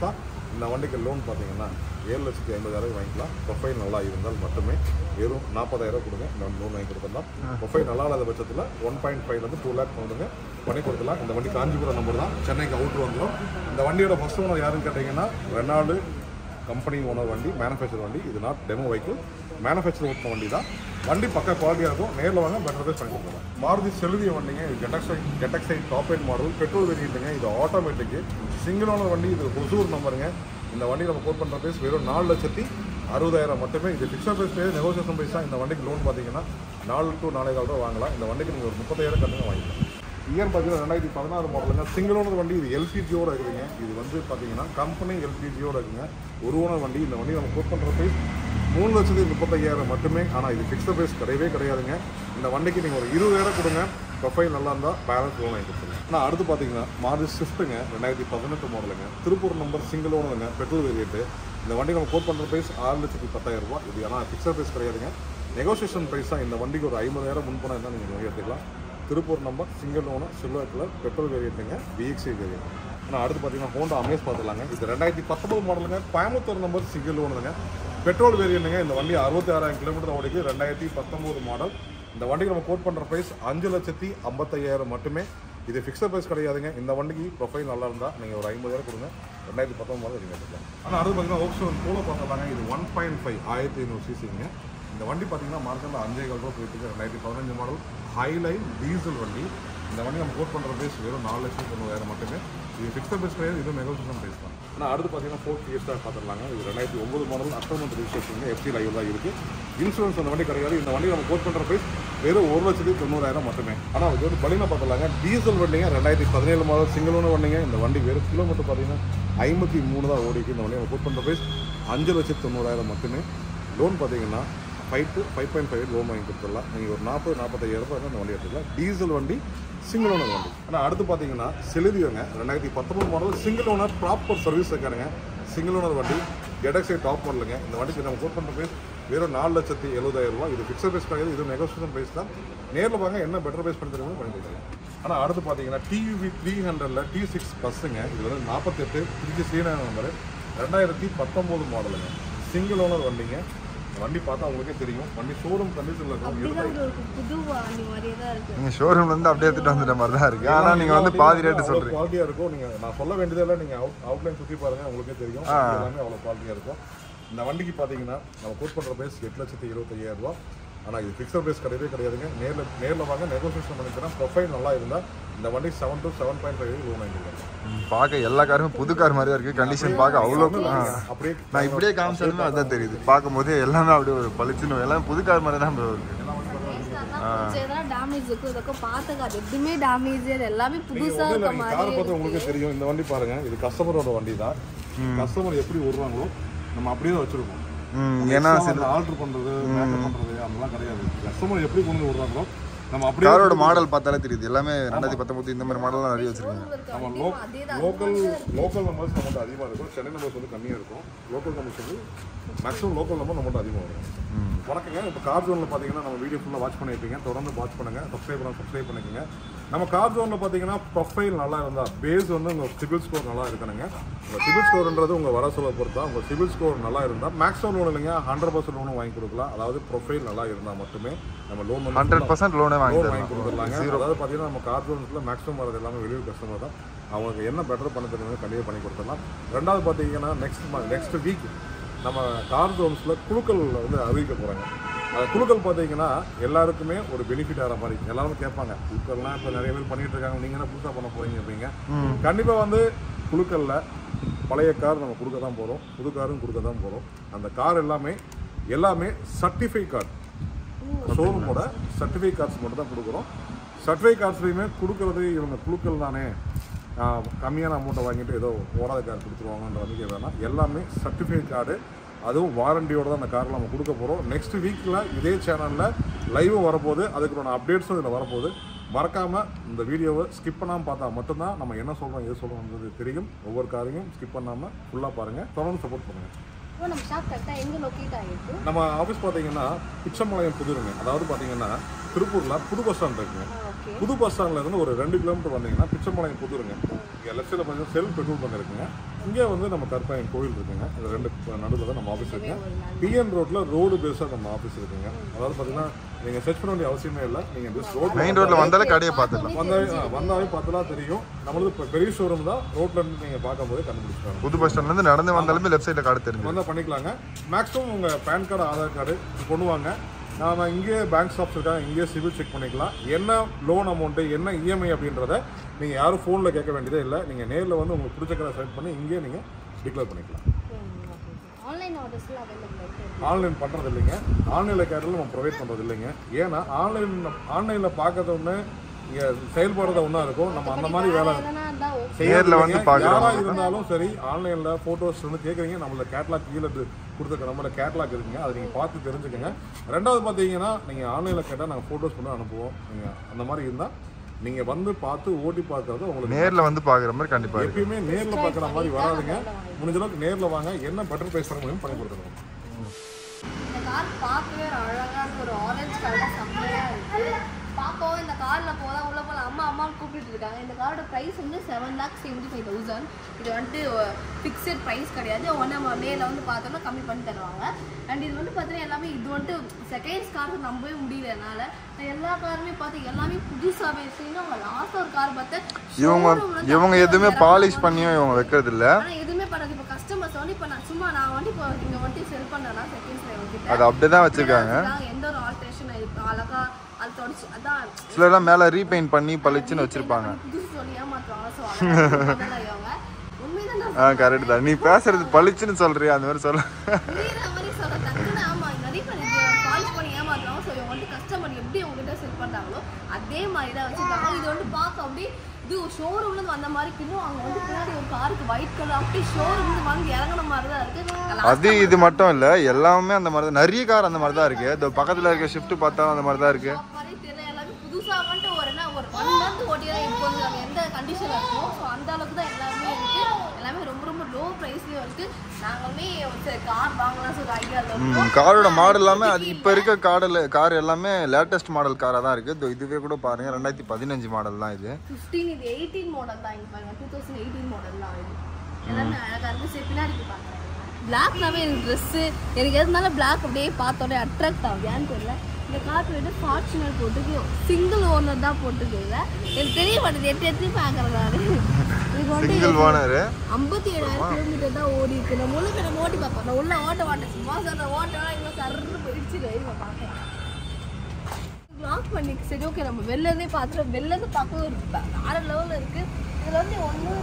இந்த வண்டிக்கு லோன் பார்த்தீங்கன்னா ஏழு லட்சத்தி ஐம்பதாயிரம் வாங்கிக்கலாம் ப்ரொஃபைல் நல்லா இருந்தால் மட்டுமே வெறும் நாற்பதாயிரம் கொடுங்க இந்த லோன் வாங்கி கொடுத்துடலாம் ப்ரொஃபைல் நல்லா இல்லாத பட்சத்தில் ஒன் பாயிண்ட் ஃபைவ்லேருந்து டூ லேக் கொடுங்க பண்ணி கொடுத்துலாம் இந்த வண்டி காஞ்சிபுரம் நம்பர் தான் சென்னைக்கு அவுட்ரு வந்துடும் இந்த வண்டியோட ஃபர்ஸ்ட் ஓனர் யாருன்னு கேட்டிங்கன்னா ரெனால்டு கம்பெனி ஓனர் வண்டி மேனுஃபேக்சர் வண்டி இது நாட் டெமோ வெஹிக்கிள் மேனுஃபேக்சர் ஓட்டின வண்டி தான் வண்டி பக்கா குவாலிட்டியாக இருக்கும் நேரில் வாங்க பெட்டர் பேஸ் பண்ணி கொடுக்கலாம் மாருதி செலுதிய வண்டிங்க இது ஜெட்டக்ஸைட் ஜெட்டக்ஸைட் டாப் எண்ட் மாடல் பெட்ரோல் வேரியண்ட்டுங்க இது ஆட்டோமேட்டிக்கு சிங்கிள் ஓனர் வண்டி இது ஹொசூர் நம்பருங்க இந்த வண்டி நம்ம கோட் பண்ணுற பேஸ் வெறும் நாலு லட்சத்தி அறுபதாயிரம் மட்டுமே இது ஃபிக்ஸட் ப்ரைஸ் பேர் நெகோசியேஷன் ப்ரைஸ் தான் இந்த வண்டிக்கு லோன் பார்த்தீங்கன்னா நாலு டு நாலே கால் ரூபா வாங்கலாம் இந்த வண்டிக்கு நீங்கள் ஒரு முப்பத்தாயிரம் கட்டுங்க வாங்கிக்கலாம் இயர் பார்த்தீங்கன்னா ரெண்டாயிரத்தி பதினாறு மாடலுங்க சிங்கிள் ஓனர் வண்டி இது எல்பிஜியோட இருக்குதுங்க இது வந்து பார்த்தீங்கன்னா கம்பெனி எல்பிஜியோட இருக்குங்க ஒரு ஓனர் வண்டி இந்த வண்டி நம்ம கோட் பண்ணுற ப்ரைஸ் மூணு லட்சத்தி முப்பத்தையாயிரம் மட்டுமே ஆனால் இது ஃபிக்ஸட் ப்ரைஸ் கிடையவே கிடையாதுங்க இந்த வண்டிக்கு நீங்கள் ஒரு இருபதாயிரம் கொடுங்க ப்ரொஃபைல் நல்லா இருந்தால் பேலன்ஸ் லோன் வாங்கி கொடுத்துருங்க ஆனால் அடுத்து பார்த்தீங்கன்னா மாருதி ஸ்விஃப்ட்டுங்க ரெண்டாயிரத்தி பதினெட்டு மாடலுங்க திருப்பூர் நம்பர் சிங்கிள் ஓனருங்க பெட்ரோல் வேரியண்ட்டு இந்த வண்டி நம்ம கோட் பண்ணுற ப்ரைஸ் ஆறு லட்சத்தி பத்தாயிரம் ரூபாய் இது ஆனால் ஃபிக்ஸட் ப்ரைஸ் கிடையாதுங்க நெகோசியேஷன் ப்ரைஸ் தான் இந்த வண்டிக்கு ஒரு ஐம்பதாயிரம் முன்பணம் இருந்தால் நீங்கள் வாங்கி எடுத்துக்கலாம் Tiruppur number single owner silver colour petrol வேரியண்ட்டுங்க விஎக்ஸி வேரியண்ட் ஆனால் அடுத்து பார்த்தீங்கன்னா ஹோண்டா அமேஸ் பார்த்துலாங்க இது ரெண்டாயிரத்தி பத்தொம்பது மாடலுங்க கோயம்புத்தூர் நம்பர் சிங்கிள் ஓனருங்க பெட்ரோல் வேரியண்ட்டுங்க இந்த வண்டி அறுபத்தி ஆறாயிரம் கிலோமீட்டர் ஓடிக்கு ரெண்டாயிரத்தி பத்தொம்போது மாடல் இந்த வண்டிக்கு நம்ம கோட் பண்ணுற ப்ரைஸ் அஞ்சு லட்சத்தி ஐம்பத்தையாயிரம் மட்டுமே இது ஃபிக்ஸட் ப்ரைஸ் கிடையாதுங்க இந்த வண்டிக்கு ப்ரொஃபைல் நல்லா இருந்தால் நீங்கள் ஒரு ஐம்பதாயிரம் கொடுங்க ரெண்டாயிரத்தி பத்தொம்பது மாடல் நீங்கள் எடுத்துக்கலாம் ஆனால் அடுத்து பார்த்தீங்கன்னா ஓக்ஸோன் போல பார்த்துலாங்க இது ஒன் பாயிண்ட் ஃபைவ் ஆயிரத்தி ஐநூறு சிசிங்க இந்த வண்டி பார்த்தீங்கன்னா மார்க்கெட்டில் அஞ்சே கால் ரூபா போயிட்டு இருக்கு ரெண்டாயிரத்தி பதினஞ்சு மாடல் ஹைலைன் டீசல் வண்டி இந்த வண்டி நம்ம கோட் பண்ணுற பேஸ் வெறும் நாலு லட்சம் தொண்ணூறாயிரம் மட்டுமே இது ஃபிக்ஸட் பேஸ் கிடையாது இது நெகோசியேஷன் பேஸ் தான் ஆனால் அடுத்து பார்த்தீங்கன்னா ஃபோர்த் ஃபியஸ்டா பார்த்துடலாங்க இது ரெண்டாயிரத்தி ஒன்பது model October registration FC live தான் இருக்குது இன்சூரன்ஸ் அந்த வண்டி கிடையாது இந்த வண்டி நம்ம கோட் பண்ணுற பேஸ் வெறும் ஒரு லட்சத்தி தொண்ணூறாயிரம் மட்டுமே ஆனால் இது வந்து பலினா பார்த்துலாங்க டீசல் வண்டிங்க ரெண்டாயிரத்தி பதினேழு மாடல் சிங்கிள் ஓனர் வண்டிங்க இந்த வண்டி வெறும் கிலோமீட்டர் பார்த்தீங்கன்னா ஐம்பத்தி மூணு தான் ஓடிக்கு இந்த வண்டி நம்ம கோட் பண்ணுற பேஸ் அஞ்சு லட்சத்தி தொண்ணூறாயிரம் மட்டுமே லோன் பார்த்தீங்கன்னா five to five point five loan வாங்கி கொடுத்துடலாம் நீங்கள் ஒரு நாற்பது நாற்பத்தையாயிரம் ரூபாய் அந்த வண்டி எடுத்துக்கலாம் டீசல் வண்டி சிங்கிள் ஓனர் வண்டி ஆனால் அடுத்து பார்த்தீங்கன்னா செலுதியோங்க ரெண்டாயிரத்தி பத்தொம்பது model single owner proper service இருக்காருங்க சிங்கிள் ஓனர் வண்டி எடக்ஸை டாப் மாடலுங்க இந்த வண்டிக்கு நம்ம கோட் பண்ணுற பேஸ் வெறும் நாலு லட்சத்தி எழுபதாயிரம் ரூபாய் இது ஃபிக்ஸட் பேஸ் கிடையாது இது நெகோசியேஷன் பேஸ் தான் நேரில் வாங்க என்ன பெட்டர் பேஸ் பண்ணி தருவோம் பண்ணி கொடுக்கலாம் ஆனால் அடுத்து பார்த்தீங்கன்னா டியூவி த்ரீ ஹண்ட்ரடில் டி சிக்ஸ் பஸ்ஸுங்க இது வந்து நாற்பத்தெட்டு திருச்சி ஸ்ரீநகர் நம்பர் ரெண்டாயிரத்தி பத்தொம்போது மாடலுங்க சிங்கிள் ஓனர் வண்டிங்க இந்த வண்டி பார்த்தா உங்களுக்கே தெரியும் வண்டி ஷோரூம் கண்டிஷனில் இருக்கும் அப்படிதான் bro இருக்கு புது வண்டி மாதிரியே தான் இருக்கு நீங்கள் ஷோரூம்லேருந்து அப்படியே எடுத்துகிட்டு வந்துட்ட மாதிரி தான் இருக்குது ஆனால் நீங்கள் வந்து பாதி ரேட்டு சொல்கிறீங்க குவாலிட்டியா இருக்கும் நீங்க நான் சொல்ல வேண்டியதெல்லாம் நீங்க அவுட் அவுட்லைன் சுத்தி பாருங்க உங்களுக்கே தெரியும் எல்லாமே அவ்வளவு குவாலிட்டியா இருக்கும் இந்த வண்டிக்கு பாத்தீங்கன்னா நம்ம கோட் பண்ற பிரைஸ் எட்டு லட்சத்தி இருபத்தையாயிரம் ரூபாய் ஆனா இது ஃபிக்ஸட் பிரைஸ் கிடையவே கிடையாதுங்க நேர்ல நேர்ல வாங்க நெகோசியேஷன் பண்ணி தரேன் ப்ரொஃபைல் நல்லா இருந்தா இந்த வண்டி seven to seven point five loan வாங்கிருக்கேன் பார்க்க எல்லா காருமே புது கார் மாதிரியா இருக்குது கண்டிஷன் பார்க்க அவ்வளோ ஆ. அப்படியே நான் இப்படியே காமிச்சாலுமே அதுதான் தெரியுது பார்க்கும்போது எல்லாமே அப்படியே ஒரு பளிச்சுன்னு எல்லாமே புது கார் மாதிரி தான் bro இருக்கு கொஞ்சம் எதனா டேமேஜ் இருக்கும் இதொക്കെ பார்த்துக்க அது எதுவுமே டேமேஜ் எல்லாமே புதுசா ஒண்ணும் இல்ல, இருக்க நீங்க மாதிரி காரை பார்த்தா உங்களுக்கே தெரியும் இந்த வண்டி பாருங்க இது கஸ்டமரோட வண்டி தான் கஸ்டமர் எப்படி வருவாங்களோ நம்ம அப்படியே தான் வச்சிருக்கோம் ம் ஏன்னா ஆல்டர் பண்றது மேக்கப் பண்றது அதெல்லாம் கிடையாது கஸ்டமர் எப்படி கொண்டு வந்து விடுறாங்களோ நம்ம அப்படியே காரோட மாடல் பார்த்தாலே தெரியுது எல்லாமே ரெண்டாயிரத்தி பத்தொம்பது இந்த மாதிரி மாடல்லாம் நிறைய வச்சிருக்காங்க நம்ம லோ லோக்கல் லோக்கல் நம்பர்ஸ் நம்மகிட்ட அதிகமாக இருக்கும் சென்னை நம்பர்ஸ் வந்து கம்மியாக இருக்கும் லோக்கல் நம்பர்ஸ் வந்து மேக்ஸிமம் லோக்கல் நம்பர் நம்மகிட்ட அதிகமாக வரும் வணக்கங்க இப்போ கார் ஜோனில் பார்த்தீங்கன்னா நம்ம வீடியோ ஃபுல்லாக வாட்ச் பண்ணியிருப்பீங்க தொடர்ந்து வாட்ச் பண்ணுங்க சப்ஸ்கிரைப் பண்ண சப்ஸ்கிரைப் பண்ணிக்கோங்க நம்ம கார் ஜோனில் பார்த்தீங்கன்னா ப்ரொஃபைல் நல்லா இருந்தால் பேஸ் வந்து உங்கள் சிபில் ஸ்கோர் நல்லா இருக்கணுங்க உங்கள் சிபில் ஸ்கோர்ன்றது உங்கள் வர சொல்ல பொறுத்தா உங்கள் சிபில் ஸ்கோர் நல்லா இருந்தால் மேக்ஸிமம் லோன் இல்லைங்க ஹண்ட்ரட் பர்சன்ட் லோனும் வாங்கி கொடுக்கலாம் அதாவது ப்ரொஃபைல் நல்லா இருந்தால் மட்டுமே நம்ம லோன் வந்து ஹண்ட்ரட் பர்சன்ட் லோனே வாங்கி லோன் வாங்கி தரலாம் கொடுத்துடலாங்க அதாவது பார்த்தீங்கன்னா நம்ம கார் லோன்ஸில் மேக்ஸிமம் வரது எல்லாமே வெளியூர் கஸ்டமர் தான் அவங்களுக்கு என்ன பெட்டர் பண்ண தெரியும் கண்டிப்பாக பண்ணி கொடுத்துடலாம் ரெண்டாவது பார்த்தீங்கன்னா நெக்ஸ்ட் நெக்ஸ்ட் வீக் நம்ம கார் லோன்ஸில் குழுக்கள் வந்து அறிவிக்க போகிறாங்க அந்த குழுக்கள் பார்த்தீங்கன்னா எல்லாருக்குமே ஒரு பெனிஃபிட் ஆகிற மாதிரி எல்லாரும் கேட்பாங்க குழுக்கள்லாம் இப்போ நிறைய பேர் பண்ணிட்டு இருக்காங்க நீங்கள் என்ன புதுசாக பண்ண போறீங்க அப்படிங்க கண்டிப்பாக வந்து குழுக்களில் பழைய கார் நம்ம கொடுக்க தான் போகிறோம் புது காரும் கொடுக்க தான் போகிறோம் அந்த கார் எல்லாமே எல்லாமே சர்டிஃபை கார் ஷோரூமோட சர்டிஃபை கார்ட்ஸ் மட்டும் தான் கொடுக்குறோம் சர்டிஃபை கார்ட்ஸ்லையுமே கொடுக்குறது இவங்க குழுக்கள் தானே ஆஹ், கம்மியான அமௌண்ட்டை வாங்கிட்டு ஏதோ ஓடாத கார் கொடுத்துருவாங்கன்ற நம்பிக்கை வேணாம் எல்லாமே சர்டிஃபை கார்டு அதுவும் வாரண்டியோட தான் அந்த காரில் நம்ம கொடுக்க போகிறோம் நெக்ஸ்ட் வீக்கில் இதே சேனலில் லைவும் வரப்போகுது அதுக்குள்ள அப்டேட்ஸும் இதில் வரப்போகுது மறக்காமல் இந்த வீடியோவை ஸ்கிப் பண்ணாமல் பார்த்தா மட்டும்தான் நம்ம என்ன சொல்கிறோம் எது சொல்கிறோம்ன்றது தெரியும் ஒவ்வொரு காரையும் ஸ்கிப் பண்ணாமல் ஃபுல்லாக பாருங்கள் தொடர்ந்து சப்போர்ட் பண்ணுங்கள் இப்போ நம்ம ஷாப் கரெக்டாக எங்கே லொக்கேட் ஆகிருக்கு நம்ம ஆஃபீஸ் பார்த்தீங்கன்னா பிச்சம்பாளையம் புதுருங்க அதாவது பார்த்தீங்கன்னா திருப்பூரில் புது பஸ் ஸ்டாண்ட் இருக்குங்க ஓகே புது பஸ் ஸ்டாண்ட்ல இருந்து ஒரு ரெண்டு கிலோமீட்டர் வந்தீங்கன்னா பிச்சம்பாளையம் புதுருங்க இங்கே லெஃப்ட் சைடில் பார்த்தீங்கன்னா செல் பெட்ரோல் பங்க் இருக்குங்க இங்கே வந்து நம்ம கருப்பாயம் கோயில் இருக்குங்க இந்த ரெண்டு நடுவில் தான் நம்ம ஆஃபீஸ் இருக்குங்க பிஎன் ரோட்ல ரோடு பேஸாக நம்ம ஆஃபீஸ் இருக்குங்க அதாவது பார்த்தீங்கன்னா நீங்கள் செர்ச் பண்ண வேண்டிய அவசியமே இல்லை நீங்கள் ஜஸ்ட் ரோட் மெயின் ரோட்ல வந்தாலே கடையை பார்த்துடலாம் வந்தாவே ஆ, வந்தாவே பார்த்தலாம் தெரியும் நம்மளது இப்போ பெரிய ஷோரூம் தான் ரோட்ல இருந்து நீங்கள் பார்க்கும்போதே கண்டுபிடிச்சிட்டாங்க புது பஸ் ஸ்டாண்ட்ல இருந்து நடந்து வந்தாலுமே லெஃப்ட் சைடுல கடை தெரிஞ்சு வந்தால் பண்ணிக்கலாங்க மேக்ஸிமம் உங்கள் பேன் கார்டு ஆதார் கார்டு கொண்டு வாங்க நாம இங்கேயே பேங்க் ஸ்டாப்ஸ் இருக்காங்க இங்கேயே சிவில் செக் பண்ணிக்கலாம் என்ன லோன் அமௌண்ட்டு என்ன இஎம்ஐ அப்படின்றத நீங்கள் யாரும் ஃபோனில் கேட்க வேண்டியதே இல்லை நீங்கள் நேரில் வந்து உங்களுக்கு பிடிச்ச கடை செலக்ட் பண்ணி இங்கேயே நீங்கள் டிக்ளேர் பண்ணிக்கலாம் ஆன்லைன் ஆர்டர்ஸ்லாம் அவைலபிள் இருக்கு ஆன்லைன் பண்ணுறது இல்லைங்க ஆன்லைனில் கேட்டாலும் நம்ம ப்ரொவைட் பண்ணுறது இல்லைங்க ஏன்னா ஆன்லைன் ஆன்லைனில் பார்க்கறது ஒன்று இங்கே செயல்படுறது ஒன்றா இருக்கும் நம்ம அந்த மாதிரி வேலை எதனா இருந்தால் ஓகே நேர்ல வந்து பார்க்கறவங்க யாரா இருந்தாலும் சரி ஆன்லைன்ல போட்டோஸ் வந்து கேக்குறீங்க நம்மள கேட்லாக் கீழே இது கொடுத்துருக்க நம்மள கேட்லாக் இருக்குங்க அதை நீங்க பார்த்து தெரிஞ்சுக்கங்க ரெண்டாவது பாத்தீங்கன்னா நீங்க ஆன்லைன்ல கேட்டா நாங்க போட்டோஸ் பண்ணி அனுப்புவோம் நீங்க அந்த மாதிரி இருந்தா நீங்க வந்து பார்த்து ஓட்டி பார்க்கறது உங்களுக்கு நேர்ல வந்து பாக்குற மாதிரி கண்டிப்பா இருக்கு எப்பயுமே நேர்ல பார்க்குற மாதிரி வராதுங்க முடிஞ்ச அளவுக்கு நேர்ல வாங்க என்ன பெட்டர் ப்ரைஸ் பண்ண முடியும் பண்ணி கொடுத்துருவோம் இந்த கார் பார்க்கவே ஒரு அழகான ஒரு ஆரஞ்சு கலர் செம்மையா இருக்கு பார்க்கவும் இந்த காரில் போதான் உள்ள போல அம்மா அம்மா கூப்பிட்டு இருக்காங்க இந்த காரோட ப்ரைஸ் வந்து seven lakh seventy five thousand இது வந்துட்டு ஃபிக்ஸட் ப்ரைஸ் கிடையாது ஒன்று நம்ம நேரில் வந்து பார்த்தோம்னா கம்மி பண்ணி தருவாங்க அண்ட் இது வந்து பார்த்தீங்கன்னா எல்லாமே இது வந்துட்டு செகண்ட்ஸ் கார் நம்பவே முடியல என்னால் நான் எல்லா காருமே பார்த்து எல்லாமே புதுசாகவே இருக்குன்னு அவங்க லாஸ்ட் ஒரு கார் பார்த்தேன் இவங்க showroom ல இருந்து இவங்க அப்படியே எதுவுமே ஒரு பாலிஷ் பண்ணியும் இவங்க வைக்கிறது இல்ல ஆனா எதுவுமே பண்ணாது இப்போ கஸ்டமர்ஸ் வந்து இப்போ நான் சும்மா நான் வந்து இப்போ இங்க வந்து செல் பண்ணேன்னா செகண்ட்ஸ்ல வந்துட்டு அது அப்படிதான் வச்சிருக்காங்க எந்த ஒரு ஆல்ட்ரேஷன் இருக்கு அழகா அது தொடச்சு அதான் சிலர்லாம் மேல ரீபெயிண்ட் பண்ணி பளிச்சுன்னு வச்சிருப்பாங்க புதுசு சொல்லி ஏமாத்துவாங்க ஸோ அதெல்லாம் இவங்க உண்மைதான் நான் ஆ கரெக்ட் தான் நீ பேசுறது பளிச்சுன்னு சொல்றியா அந்த மாதிரி சொல்ல புரியுற மாதிரி சொல்ல டக்குன்னு ஆமா நிறைய பேர் பாலிஷ் பண்ணி ஏமாத்துறாங்க ஸோ இவங்க வந்து கஸ்டமர் எப்படி உங்ககிட்ட செல் பண்றாங்களோ அதே மாதிரி தான் வச்சிருக்காங்க இது வந்து பார்க்க அப்படி இது ஷோரூம்ல இருந்து வந்த மாதிரி இன்னும் அங்க வந்து பின்னாடி ஒரு காருக்கு ஒயிட் கலர் அப்படி ஷோரூம்ல இருந்து வாங்கி இறங்குன மாதிரி தான் இருக்கு அது இது மட்டும் இல்ல எல்லாமே அந்த மாதிரி தான் நிறைய கார் அந்த மாதிரி தான் இருக்கு இந்த பக்கத்துல இருக்க ஷிஃப்ட் பார்த்தாலும் அந்த மாதிரி தான் இருக்கு மாதிரி தெரியல எல்லாமே புதுசா வந்துட்டு ஒரு என்ன ஒரு ஒன் மந்த் ஓட்டியா இப்போ வந்து நம்ம எந்த கண்டிஷன்ல இருக்கோம் ஸோ அந்த அளவுக்கு தான் எல்லாமே இருக்கு எல்லாமே ரொம்ப ரொம்ப லோ ப்ரைஸ்லயும் இருக்கு நாங்களுமே சரி கார் வாங்கலாம் சொல்ற ஐடியாவில் இருக்கோம் காரோட மாடல் எல்லாமே அது இப்போ இருக்க காரில் கார் எல்லாமே லேட்டஸ்ட் மாடல் காராக தான் இருக்குது இதோ இதுவே கூட பாருங்க ரெண்டாயிரத்தி பதினஞ்சு மாடல் தான் இது ஃபிஃப்டீன் இது எயிட்டீன் மாடல் தான் இங்க பாருங்க டூ தௌசண்ட் எயிட்டீன் மாடல் தான் இது எல்லாமே அழகா இருக்கு சரி பின்னாடி போய் பார்க்குறேன் பிளாக்னாவே எனக்கு ட்ரெஸ்ஸு எனக்கு எதுனால பிளாக் அப்படியே பார்த்தோன்னே அட்ராக்ட் ஆகுது ஏன்னு தெரியல இந்த கார் வந்து ஃபார்ச்சுனர் போட்டுக்கு சிங்கிள் ஓனர் தான் போட்டுக்கல எனக்கு தெரிய மாட்டேது எட்டு எட்டு பார்க்குறேன் நான் இது வந்து சிங்கிள் ஓனர் ஐம்பத்தி ஏழாயிரம் கிலோமீட்டர் தான் ஓடி இருக்கு நம்ம உள்ள போய் நம்ம ஓட்டி பார்ப்போம் நான் உள்ள ஓட்ட மாட்டேன் சும்மா சொல்ற ஓட்டலாம் இவ்வளோ சர்ன்னு போயிடுச்சு நம்ம பார்க்கலாம் லாக் பண்ணி சரி ஓகே நம்ம வெளில இருந்தே பார்த்துட்டு வெளில இருந்து பார்க்கவும் இருக்கு வேற லெவலில் இருக்கு இதுல வந்து ஒன்று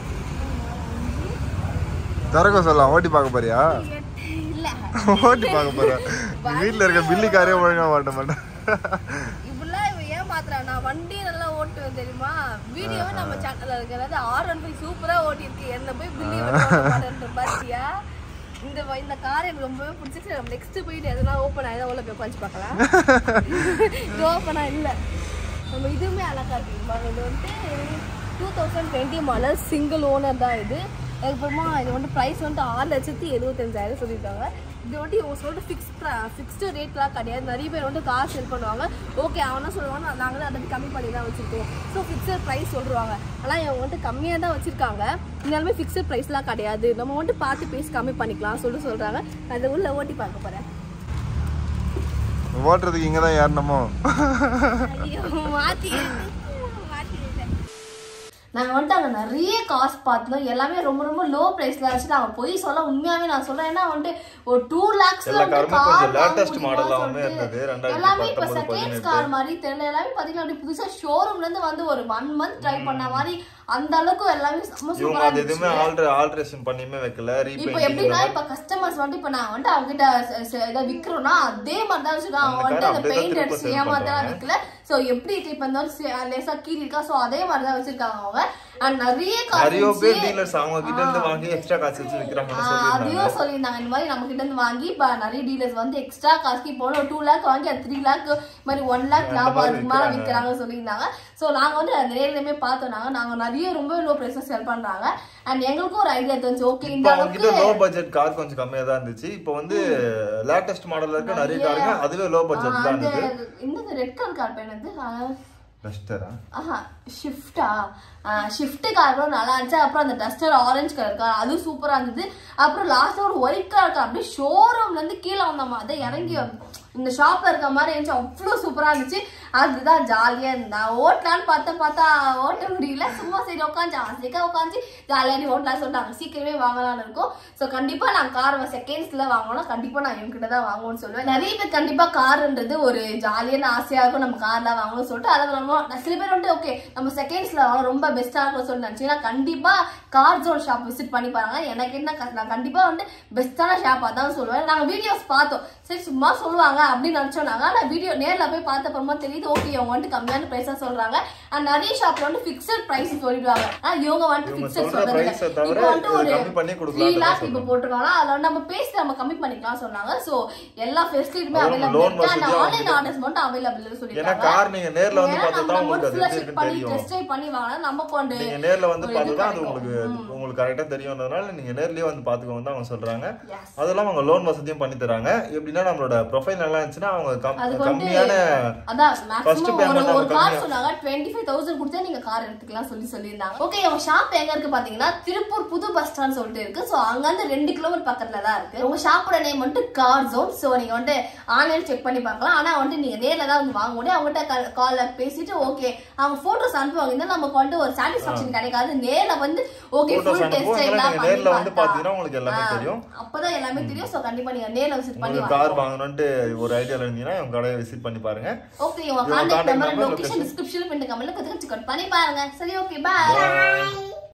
திறக்க சொல்லலாம் ஓட்டி பார்க்க போறியா எட்டு இல்லை ஓட்டி பார்க்க போறியா வீட்டில் இருக்க பில்லி காரே ஒழுங்கா ஓட்ட மாட்டேன் இப்படிலாம் இவன் ஏன் பாத்துறான் நான் வண்டி நல்லா ஓட்டுவேன் தெரியுமா வீடியோவே நம்ம சேனல்ல இருக்கிறது ஆர் ஒன் ஃபைவ் சூப்பரா ஓட்டிருக்கு என்ன போய் பில்லி மாட்டேன்ற பாத்தியா இந்த வ- இந்த கார் எனக்கு ரொம்பவே பிடிச்சிச்சு நம்ம நெக்ஸ்ட் போயிட்டு எதனா ஓப்பன் ஆயிதான் உள்ள போய் உட்காந்து பார்க்கலாம் இது ஓப்பனா இல்ல நம்ம இதுவுமே அழகா இருக்கு பாருங்க. இது வந்துட்டு two thousand twenty model single owner தான் இது அதுக்கப்புறமா இது வந்து ப்ரைஸ் வந்துட்டு ஆறு லட்சத்தி எழுபத்தஞ்சாயிரம் சொல்லியிருக்காங்க இது வந்து இவங்க சொல்லிட்டு ஃபிக்ஸ் ஃபிக்ஸ்டு ரேட்லாம் கிடையாது நிறைய பேர் வந்து கார் செல் பண்ணுவாங்க ஓகே அவனா சொல்லுவாங்க நாங்களும் அதை கம்மி பண்ணி தான் வச்சுருக்கோம் ஸோ ஃபிக்ஸட் ப்ரைஸ் சொல்லுவாங்க ஆனால் இவங்க வந்துட்டு கம்மியாக தான் வச்சுருக்காங்க இருந்தாலுமே ஃபிக்ஸட் ப்ரைஸ்லாம் கிடையாது நம்ம வந்துட்டு பார்த்து பேசி கம்மி பண்ணிக்கலாம் சொல்லிட்டு சொல்கிறாங்க அதை உள்ள ஓட்டி பார்க்க போகிறேன் ஓட்டுறதுக்கு இங்கே தான் ஏறணுமோ ஐயோ மாற்றி நாங்கள் வந்துட்டு அங்கே நிறைய காசு பார்த்தோம் எல்லாமே ரொம்ப ரொம்ப லோ ப்ரைஸில் வச்சு நாங்கள் போய் சொல்ல உண்மையாகவே நான் சொல்கிறேன் ஏன்னா வந்துட்டு ஒரு டூ லேக்ஸில் எல்லா வந்து காருமே கார் கொஞ்சம் latest model-ஆவுமே இருந்தது. ரெண்டாயிரத்தி எல்லாமே இப்போ பத்தொன்பது, செகண்ட்ஸ் பதினெட்டு. கார் மாதிரி தெரியல எல்லாமே பார்த்தீங்கன்னா அப்படி புதுசாக ஷோரூம்லேருந்து வந்து ஒரு ஒன் மந்த் ட்ரை பண்ண மாதிரி அந்த அளவுக்கு எல்லாமே செம்ம இவங்க சூப்பராக அது இருந்துச்சு எதுவுமே ஆல்ட்ரு ஆல்ட்ரேஷன் பண்ணியுமே வைக்கல இப்போ ரீபெயிண்ட் எப்படின்னா இப்போ கஸ்டமர்ஸ் வந்து இப்போ நான் வந்து அவங்க கிட்ட ச- ச- இதை விற்கிறோம்னா அதே மாதிரி தான் வச்சுருக்காங்க அவங்க அந்த வந்து car அந்த அப்படியே தான் பெயிண்ட் திருப்ப அடிச்சு sell ஏமாத்தான் பண்றாங்க. விற்கல ஸோ எப்படி இப்போ இந்த லேசாக கீழ் இருக்கா ஸோ அதே மாதிரி தான் வச்சிருக்காங்க அவங்க அண்ட் நிறைய கார் நிறைய பேர் டீலர்ஸ் அவங்க கிட்ட இருந்து வாங்கி எக்ஸ்ட்ரா காசு வச்சு விற்கிறாங்கன்னு சொல்லியிருந்தாங்க அதையும் சொல்லியிருந்தாங்க இந்த மாதிரி நம்ம கிட்ட இருந்து வாங்கி இப்போ நிறைய டீலர்ஸ் வந்து எக்ஸ்ட்ரா காசுக்கு இப்போ ஒரு டூ லேக் வாங்கி அது த்ரீ லேக் மாதிரி ஒன் லேக் லாபம் மாதிரி அதுக்கு மேலே விக்கிறாங்க. விற்கிறாங்க சொல்லியிருந்தாங்க ஸோ நாங்கள் வந்து நேர்லயுமே பார்த்தோம் நாங்கள் நாங்கள் நிறைய ரொம்ப லோ ப்ரைஸில் செல் பண்ணுறாங்க அண்ட் எங்களுக்கும் ஒரு ஐடியா தெரிஞ்சு ஓகே இந்த இப்போ அவங்க கிட்ட அளவுக்கு லோ பட்ஜெட் கார் கொஞ்சம் கம்மியா தான் இருந்துச்சு இப்போ வந்து லேட்டஸ்ட் மாடல்ல இருக்க நிறைய காருங்க அதுவே லோ பட்ஜெட் தான் அந்த இருந்தது இந்த ரெட் கலர் கார் பேனது டஸ்டரா ஆஹா ஷிஃப்டா ஷிஃப்ட் கார் கூட நல்லா இருந்துச்சு அப்புறம் அந்த டஸ்டர் ஆரஞ்சு கலர் கார் அதுவும் சூப்பரா இருந்தது அப்புறம் லாஸ்ட்ல ஒரு ஒயிட் கலர் கார் அப்படியே ஷோரூம்ல இருந்து கீழே வந்தோமா அதை இறங்கி இந்த ஷாப்ல இருக்க மாதிரி இருந்துச்சு அவ்வளோ சூப்பரா இருந்துச்சு அதுதான் ஜாலியா இருந்தா ஓட்டலான்னு பார்த்தா பார்த்தா ஓட்ட முடியல சும்மா சரி உட்காந்து ஆசைக்கா உட்காந்து ஜாலியா நீ ஓட்டலாம் சொல்லிட்டாங்க சீக்கிரமே வாங்கலாம்னு இருக்கோம் ஸோ கண்டிப்பா நான் கார் செகண்ட்ஸ்ல வாங்கணும் கண்டிப்பா நான் இவங்கிட்ட தான் வாங்கணும்னு சொல்லுவேன் நிறைய பேர் கண்டிப்பா கார்ன்றது ஒரு ஜாலியான ஆசையா இருக்கும் நம்ம கார்லாம் வாங்கணும்னு சொல்லிட்டு அதை நம்ம நான் சில பேர் வந்து ஓகே நம்ம செகண்ட்ஸ்ல வாங்கணும் ரொம்ப பெஸ்டா இருக்கும் சொல்லி நினைச்சீங்கன்னா கண்டிப்பா கார் ஜோன் ஷாப் விசிட் பண்ணி பாருங்க எனக்கு என்ன க- நான் கண்டிப்பா வந்து பெஸ்டான ஷாப் அதான் சொல்லுவேன் நாங்க வீடியோஸ் பார்த்தோம் சரி சும்மா சொல்லுவாங்க அப்படின்னு நினைச்சோம் நாங்க ஆனா வீடியோ நேர்ல போய் பார்த்த அப்புறமா தெரியுது ஓகே இவங்க வந்துட்டு கம்மியான பிரைஸா சொல்றாங்க அண்ட் நிறைய ஷாப்ல வந்து ஃபிக்ஸட் பிரைஸ் சொல்லிடுவாங்க ஆனா இவங்க வந்துட்டு இவங்க ஃபிக்ஸட் சொல்ற சொல்றது price-அ தவிர இப்போ வந்துட்டு இது ஒரு கம்மி பண்ணி த்ரீ கொடுக்கலாம்னு லேக் தான் இப்போ போட்டிருக்காங்க அதுல வந்து நம்ம பேசி நம்ம கம்மி பண்ணிக்கலாம் சொன்னாங்க சோ எல்லா ஃபெசிலிட்டியுமே அப்புறம் அவைலபிள் loan இருக்கு அண்ட் வசதியும் ஆன்லைன் ஆர்டர்ஸ் மட்டும் அவைலபிள் ஏன்னா சொல்லிருக்காங்க கார் நீங்க நேர்ல வந்து ஏன்னா பார்த்தா தான் நம்ம உங்களுக்கு அது ஃபுல்லா எப்படி செக் இருக்குன்னு பண்ணி தெரியும் டெஸ்ட் ட்ரைவ் பண்ணி வாங்கினா நமக்கு வந்து நீங்க நேர்ல வந்து ஒரு இது பார்த்தா அது கிடைக்கும். உங்களுக்கு உங்களுக்கு கரெக்டா தெரியும்ன்றதுனால நீங்க நேர்லயே வந்து பாத்துக்கோங்க தான் அவங்க சொல்றாங்க Yes. அது இல்லாம அவங்க லோன் வசதியும் பண்ணி தராங்க எப்படின்னா நம்மளோட ப்ரொஃபைல் நல்லா இருந்துச்சுன்னா அவங்க கம்- அதுக்கு வந்து கம்மியான அதான் First மேக்ஸிமம் payment ஒரு ஒரு அவங்க கார் கம்மியா- சொன்னாங்க டுவெண்ட்டி ஃபைவ் தௌசண்ட் கொடுத்தா நீங்க கார் எடுத்துக்கலாம் சொல்லி சொல்லியிருந்தாங்க ஓகே உங்க ஷாப் எங்க இருக்கு பாத்தீங்கன்னா திருப்பூர் புது பஸ் ஸ்டாண்ட் சொல்லிட்டு இருக்கு சோ அங்க இருந்து ரெண்டு கிலோமீட்டர் பக்கத்துல தான் இருக்கு உங்க ஷாப்போட நேம் வந்துட்டு கார் ஜோன் சோ நீங்க வந்து ஆன்லைன் செக் பண்ணி பார்க்கலாம் ஆனா வந்துட்டு நீங்க நேர்ல தான் வந்து வாங்க முடியும் அவங்ககிட்ட கால்ல பேசிட்டு ஓகே அவங்க போட்டோஸ் அனுப்புவாங்க இருந்தாலும் நமக்கு வந்து ஒரு சாட்டிஸ்பாக்சன் கிடைக்காது நேர்ல வந்து ஓகே போட்டோஸ் ஃபுல் அனுப்புவோம் டெஸ்ட் எல்லாம் நீங்க பண்ணி நேர்ல வந்து பார்த்தா பாத்தீங்கன்னா உங்களுக்கு எல்லாமே தெரியும் அப்பதான் எல்லாமே தெரியும் சோ கண்டிப்பா நீங்க நேர்ல விசிட் பண்ணி உங்களுக்கு வாங்க கார் வாங்கணும்ட்டு ஒரு ஐடியால இருந்தீங்கன்னா இவங்க கடையை விசிட் பண்ணி பாருங்க ஓகே இவங்க இவங்க contact contact number number, location location. டிஸ்கிரிப்ஷன்ல பின் கமெண்ட்ல கொஞ்சம் செக் பண்ணி பாருங்க சரி ஓகே பை